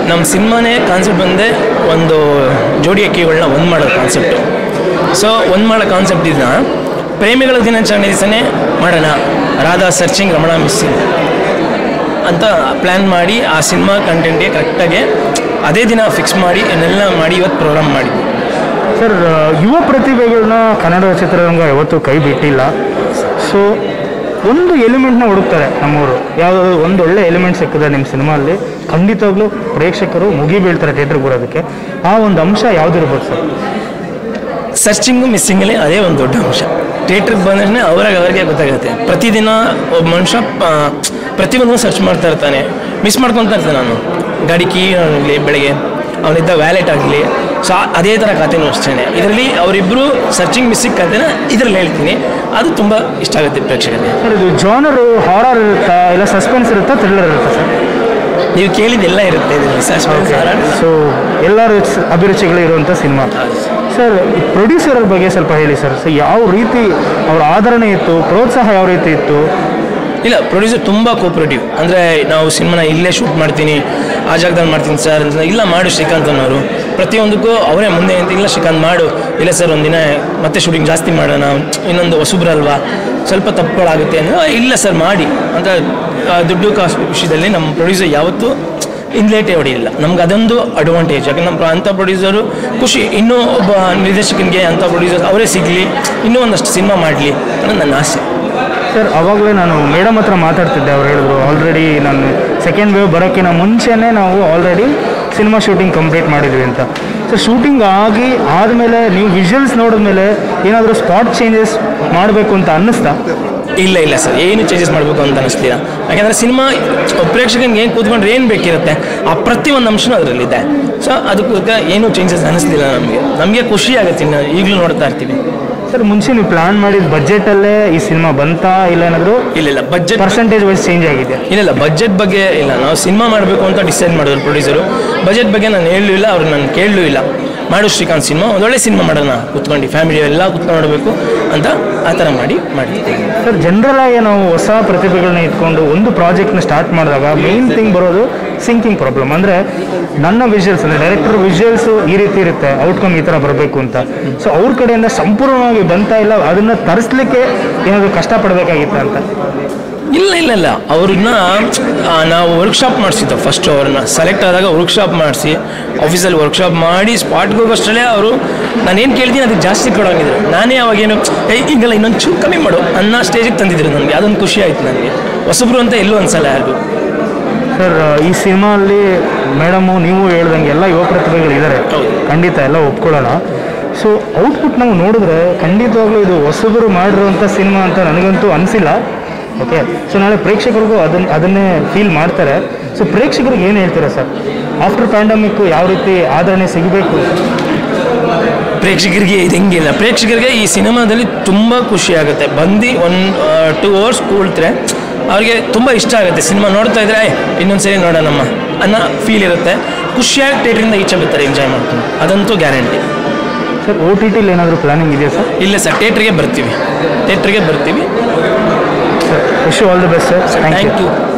ನಮ್ಮ ಸಿನಿಮಾನೇ ಕಾನ್ಸೆಪ್ಟ್ ಬಂದೆ ಒಂದು ಜೋಡಿ ಅಕ್ಕಿಗಳನ್ನ ಒಂದು ಮಾಡೋ ಕಾನ್ಸೆಪ್ಟು ಸೊ ಒಂದು ಮಾಡೋ ಕಾನ್ಸೆಪ್ಟ್ ಇದನ್ನ ಪ್ರೇಮಿಗಳ ದಿನಾಚರಣೆ ದಿವಸನೇ ಮಾಡೋಣ ರಾಧಾ ಸರ್ಚಿಂಗ್ ರಮಣ ಮಿಸ್ಸಿಂಗ್ ಅಂತ ಪ್ಲ್ಯಾನ್ ಮಾಡಿ ಆ ಸಿನಿಮಾ ಕಂಟೆಂಟ್ಗೆ ಕರೆಕ್ಟಾಗಿ ಅದೇ ದಿನ ಫಿಕ್ಸ್ ಮಾಡಿ ಇದನ್ನೆಲ್ಲ ಮಾಡಿ ಇವತ್ತು ಪ್ರೋಗ್ರಾಮ್ ಮಾಡಿದ್ವಿ ಸರ್ ಯುವ ಪ್ರತಿಭೆಗಳನ್ನ ಕನ್ನಡ ಚಿತ್ರರಂಗ ಯಾವತ್ತೂ ಕೈ ಬಿಟ್ಟಿಲ್ಲ ಸೊ ಒಂದು ಎಲಿಮೆಂಟ್ನ ಹುಡುಕ್ತಾರೆ ನಮ್ಮವರು ಯಾವುದಾದ್ರು ಒಂದು ಒಳ್ಳೆ ಎಲಿಮೆಂಟ್ ಸಿಕ್ಕಿದೆ ನಿಮ್ಮ ಸಿನಿಮಾಲ್ಲಿ ಖಂಡಿತವಾಗ್ಲೂ ಪ್ರೇಕ್ಷಕರು ಮುಗಿ ಬೀಳ್ತಾರೆ ಥಿಯೇಟ್ರಿಗೆ ಬರೋದಕ್ಕೆ ಆ ಒಂದು ಅಂಶ ಯಾವುದಿರ್ಬೋದು ಸರ್ ಸರ್ಚಿಂಗು ಮಿಸ್ಸಿಂಗಲ್ಲಿ ಅದೇ ಒಂದು ದೊಡ್ಡ ಅಂಶ ಥಿಯೇಟ್ರಿಗೆ ಬಂದ್ರೆ ಅವ್ರಾಗ ಅವ್ರಿಗೆ ಗೊತ್ತಾಗುತ್ತೆ ಪ್ರತಿದಿನ ಒಬ್ಬ ಮನುಷ್ಯ ಪ- ಪ್ರತಿಯೊಂದು ಸರ್ಚ್ ಮಾಡ್ತಾ ಇರ್ತಾನೆ ಮಿಸ್ ಮಾಡ್ಕೊತಾ ಇರ್ತಾನೆ ನಾನು ಗಾಡಿ ಕೀ ಆಗಲಿ ಬೆಳಗ್ಗೆ ಅವನಿದ್ದ ವ್ಯಾಲೆಟ್ ಆಗಲಿ ಸೊ ಅದೇ ಥರ ಕಥೆನೂ ಅಷ್ಟೇ ಇದರಲ್ಲಿ ಅವರಿಬ್ಬರು ಸರ್ಚಿಂಗ್ ಮಿಸ್ಸಿಂಗ್ ಕಥೆನ ಇದರಲ್ಲಿ ಹೇಳ್ತೀನಿ ಅದು ತುಂಬ ಇಷ್ಟ ಆಗುತ್ತೆ ಪ್ರೇಕ್ಷಕರಿಗೆ ಸರ್ ಇದು ಜಾನರು ಹಾರರ್ ಇರುತ್ತಾ ಇಲ್ಲ ಸಸ್ಪೆನ್ಸ್ ಇರುತ್ತಾ ಥ್ರಿಲ್ಲರ್ ಇರುತ್ತಾ ಸರ್ ನೀವು ಕೇಳಿದ್ದೆಲ್ಲ ಇರುತ್ತೆ ಇದರಲ್ಲಿ ಸಸ್ಪೆನ್ಸ್ ಸೊ ಎಲ್ಲ ರುಚಿ ಅಭಿರುಚಿಗಳು ಇರುವಂಥ ಸಿನಿಮಾ ಸರ್ ಪ್ರೊಡ್ಯೂಸರ್ ಬಗ್ಗೆ ಸ್ವಲ್ಪ ಹೇಳಿ ಸರ್ ಸೊ ಯಾವ ರೀತಿ ಅವ್ರ ಆದರಣೆ ಇತ್ತು ಪ್ರೋತ್ಸಾಹ ಯಾವ ರೀತಿ ಇತ್ತು ಇಲ್ಲ ಪ್ರೊಡ್ಯೂಸರ್ ತುಂಬ ಕೋಪರೇಟಿವ್ ಅಂದರೆ ನಾವು ಸಿನಿಮಾನ ಇಲ್ಲೇ ಶೂಟ್ ಮಾಡ್ತೀನಿ ಆ ಜಾಗದಲ್ಲಿ ಮಾಡ್ತೀನಿ ಸರ್ ಅಂತ ಇಲ್ಲ ಮಾಡು ಶ್ರೀಕಾಂತ್ ಅನ್ನೋರು ಪ್ರತಿಯೊಂದಕ್ಕೂ ಅವರೇ ಮುಂದೆ ಅಂತ ಇಲ್ಲ ಶ್ರೀಕಾಂತ್ ಮಾಡು ಇಲ್ಲ ಸರ್ ಒಂದಿನ ಮತ್ತೆ ಶೂಟಿಂಗ್ ಜಾಸ್ತಿ ಮಾಡೋಣ ಇನ್ನೊಂದು ಹೊಸಬ್ರಲ್ವಾ ಸ್ವಲ್ಪ ತಪ್ಪುಗಳಾಗುತ್ತೆ ಅಂದರೆ ಇಲ್ಲ ಸರ್ ಮಾಡಿ ಅಂತ ಆ, ದುಡ್ಡು ಕಾಸು ವಿಷಯದಲ್ಲಿ ನಮ್ಮ ಪ್ರೊಡ್ಯೂಸರ್ ಯಾವತ್ತೂ ಇನ್ಲೇಟೇ ಹೊಡೆಯಿಲ್ಲ ನಮ್ಗೆ ಅದೊಂದು ಅಡ್ವಾಂಟೇಜ್ ಯಾಕಂದ್ರೆ ನಮ್ಮ ಅಂಥ ಪ್ರೊಡ್ಯೂಸರು ಖುಷಿ ಇನ್ನೂ ಒಬ್ಬ ನಿರ್ದೇಶಕನಿಗೆ ಅಂಥ ಪ್ರೊಡ್ಯೂಸರ್ ಅವರೇ ಸಿಗಲಿ ಇನ್ನೂ ಒಂದಷ್ಟು ಸಿನಿಮಾ ಮಾಡಲಿ ಅನ್ನೋದು ನನ್ನ ಆಸೆ ಸರ್ ಅವಾಗಲೇ ನಾನು ಮೇಡಮ್ ಹತ್ರ ಮಾತಾಡ್ತಿದ್ದೆ ಅವ್ರು ಹೇಳಿದ್ರು ಆಲ್ರೆಡಿ ನಾನು ಸೆಕೆಂಡ್ ವೇವ್ ಬರೋಕ್ಕಿಂತ ಮುಂಚೆನೇ ನಾವು ಆಲ್ರೆಡಿ ಸಿನಿಮಾ ಶೂಟಿಂಗ್ ಕಂಪ್ಲೀಟ್ ಮಾಡಿದ್ವಿ ಅಂತ ಸೊ ಶೂಟಿಂಗ್ ಆಗಿ ಆದಮೇಲೆ ನೀವು ವಿಜುವಲ್ಸ್ ನೋಡಿದ್ಮೇಲೆ ಏನಾದರೂ ಸ್ಪಾಟ್ ಚೇಂಜಸ್ ಮಾಡಬೇಕು ಅಂತ ಅನ್ನಿಸ್ತಾ ಇಲ್ಲ ಇಲ್ಲ ಸರ್ ಏನು ಚೇಂಜಸ್ ಮಾಡಬೇಕು ಅಂತ ಅನಿಸ್ಲಿಲ್ಲ ಯಾಕಂದರೆ ಸಿನಿಮಾ ಪ್ರೇಕ್ಷಕನಿಗೆ ಏನು ಕೂತ್ಕೊಂಡ್ರೆ ಏನು ಬೇಕಿರುತ್ತೆ ಆ ಪ್ರತಿಯೊಂದು ಅಂಶನೂ ಅದರಲ್ಲಿದೆ ಸೊ ಅದಕ್ಕೆ ಏನು ಚೇಂಜಸ್ ಅನಿಸ್ಲಿಲ್ಲ ನಮಗೆ ನಮಗೆ ಖುಷಿ ಆಗುತ್ತೆ ಇನ್ನು ಈಗಲೂ ನೋಡ್ತಾ ಇರ್ತೀವಿ ಸರ್ ಮುಂಚೆ ನೀವು ಪ್ಲಾನ್ ಮಾಡಿದ ಬಜೆಟಲ್ಲೇ ಈ ಸಿನಿಮಾ ಬಂತಾ ಇಲ್ಲ ಏನಾದರೂ ಇಲ್ಲ ಇಲ್ಲ ಬಜೆಟ್ ಪರ್ಸೆಂಟೇಜ್ ವೈಸ್ ಚೇಂಜ್ ಆಗಿದೆ ಇಲ್ಲ ಇಲ್ಲ ಬಜೆಟ್ ಬಗ್ಗೆ ಇಲ್ಲ ನಾವು ಸಿನಿಮಾ ಮಾಡಬೇಕು ಅಂತ ಡಿಸೈಡ್ ಮಾಡಿದ್ರು ಪ್ರೊಡ್ಯೂಸರು ಬಜೆಟ್ ಬಗ್ಗೆ ನಾನು ಹೇಳಲೂ ಇಲ್ಲ ಅವ್ರು ನಾನು ಕೇಳಲೂ ಇಲ್ಲ ಮಾಡು ಶ್ರೀಕಾಂತ್ ಸಿನಿಮಾ ಒಂದೊಳ್ಳೆ ಸಿನಿಮಾ ಮಾಡೋಣ ಕೂತ್ಕೊಂಡು ಫ್ಯಾಮಿಲಿ ಎಲ್ಲ ಕೂತ್ಕೊಂಡು ನೋಡಬೇಕು ಅಂತ ಆ ಥರ ಮಾಡಿ ಮಾಡಿದ್ದೀವಿ ಸರ್ ಜನರಲ್ ಆಗಿ ನಾವು ಹೊಸ ಪ್ರತಿಭೆಗಳನ್ನ ಇಟ್ಕೊಂಡು ಒಂದು ಪ್ರಾಜೆಕ್ಟ್ನ ಸ್ಟಾರ್ಟ್ ಮಾಡಿದಾಗ ಮೇನ್ ಥಿಂಗ್ ಬರೋದು ಸಿಂಕಿಂಗ್ ಪ್ರಾಬ್ಲಮ್ ಅಂದರೆ ನನ್ನ ವಿಜುವಲ್ಸ್ ಅಂದರೆ ಡೈರೆಕ್ಟರ್ ವಿಜುವಲ್ಸ್ ಈ ರೀತಿ ಇರುತ್ತೆ ಔಟ್ಕಮ್ ಈ ಥರ ಬರಬೇಕು ಅಂತ ಸೊ ಅವ್ರ ಕಡೆಯಿಂದ ಸಂಪೂರ್ಣವಾಗಿ ಬಂತಾ ಇಲ್ಲ ಅದನ್ನು ತರಿಸ್ಲಿಕ್ಕೆ ಏನಾದರೂ ಕಷ್ಟಪಡಬೇಕಾಗಿತ್ತ ಅಂತ ಇಲ್ಲ ಇಲ್ಲ ಇಲ್ಲ ಅವ್ರನ್ನ ಆ, ನಾವು ವರ್ಕ್ಶಾಪ್ ಮಾಡಿಸಿದ್ದು ಫಸ್ಟ್ ಅವ್ರನ್ನ ಸೆಲೆಕ್ಟ್ ಆದಾಗ ವರ್ಕ್ಶಾಪ್ ಮಾಡಿಸಿ ಆಫೀಸಲ್ಲಿ ವರ್ಕ್ಶಾಪ್ ಮಾಡಿ ಸ್ಪಾಟ್ಗೆ ಹೋಗೋಷ್ಟರಲ್ಲೇ ಅವರು ನಾನೇನು ಕೇಳ್ತೀನಿ ಅದಕ್ಕೆ ಜಾಸ್ತಿ ಕೊಡೋಂಗಿದ್ರು ನಾನೇ ಅವಾಗೇನು ಏ ಹಿಂಗೆಲ್ಲ ಇನ್ನೊಂದು ಚೂರು ಕಮ್ಮಿ ಮಾಡು ಅನ್ನೋ ಸ್ಟೇಜಿಗೆ ತಂದಿದ್ರು ನನಗೆ ಅದೊಂದು ಖುಷಿ ಆಯ್ತು ನನಗೆ ಹೊಸಬ್ರು ಅಂತ ಎಲ್ಲೂ ಅನ್ಸಲ್ಲ ಯಾರಿಗೂ ಸರ್ ಈ ಸಿನಿಮಾಲ್ಲಿ ಮೇಡಮು ನೀವು ಹೇಳ್ದಂಗೆ ಎಲ್ಲ ಯುವ ಪ್ರತಿಭೆಗಳಿದ್ದಾರೆ ಹೌದು. ಖಂಡಿತ ಎಲ್ಲ ಒಪ್ಕೊಳ್ಳೋಣ ಸೊ ಔಟ್ಪುಟ್ ನಾವು ನೋಡಿದ್ರೆ ಖಂಡಿತವಾಗ್ಲೂ ಇದು ಹೊಸಬರು ಮಾಡಿರುವಂಥ ಸಿನಿಮಾ ಅಂತ ನನಗಂತೂ ಅನಿಸಿಲ್ಲ ಓಕೆ ಸೊ ನಾಳೆ ಪ್ರೇಕ್ಷಕರಿಗೂ ಅದನ್ನ ಅದನ್ನೇ ಫೀಲ್ ಮಾಡ್ತಾರೆ ಸೊ ಪ್ರೇಕ್ಷಕರಿಗೆ ಏನು ಹೇಳ್ತೀರಾ ಸರ್ ಆಫ್ಟರ್ ಪ್ಯಾಂಡಮಿಕ್ಕು ಯಾವ ರೀತಿ ಆದರಣೆ ಸಿಗಬೇಕು ಪ್ರೇಕ್ಷಕರಿಗೆ ಇದು ಹೆಂಗಿಲ್ಲ ಪ್ರೇಕ್ಷಕರಿಗೆ ಈ ಸಿನಿಮಾದಲ್ಲಿ ತುಂಬ ಖುಷಿ ಆಗುತ್ತೆ ಬಂದು ಒನ್ ಟೂ ಅವರ್ಸ್ ಕೂಳ್ತಾರೆ ಅವ್ರಿಗೆ ತುಂಬ ಇಷ್ಟ ಆಗುತ್ತೆ ಸಿನಿಮಾ ನೋಡ್ತಾ ಇದ್ರೆ "ಏ, ಇನ್ನೊಂದು ಸರಿ ನೋಡೋಣಮ್ಮ ಅನ್ನೋ ಫೀಲ್ ಇರುತ್ತೆ ಖುಷಿಯಾಗಿ ಥಿಯೇಟ್ರಿಂದ ಈಚೆ ಬರ್ತಾರೆ ಎಂಜಾಯ್ ಮಾಡ್ಕೊಂಡು ಅದಂತೂ ಗ್ಯಾರಂಟಿ ಸರ್ ಓ ಟಿ ಟಿಲಿ ಏನಾದರೂ ಪ್ಲಾನಿಂಗ್ ಇದೆಯಾ ಸರ್ ಇಲ್ಲ ಸರ್ ಥಿಯೇಟ್ರಿಗೆ ಬರ್ತೀವಿ ಥಿಯೇಟ್ರಿಗೆ ಬರ್ತೀವಿ sir wish all the best sir thank you thank you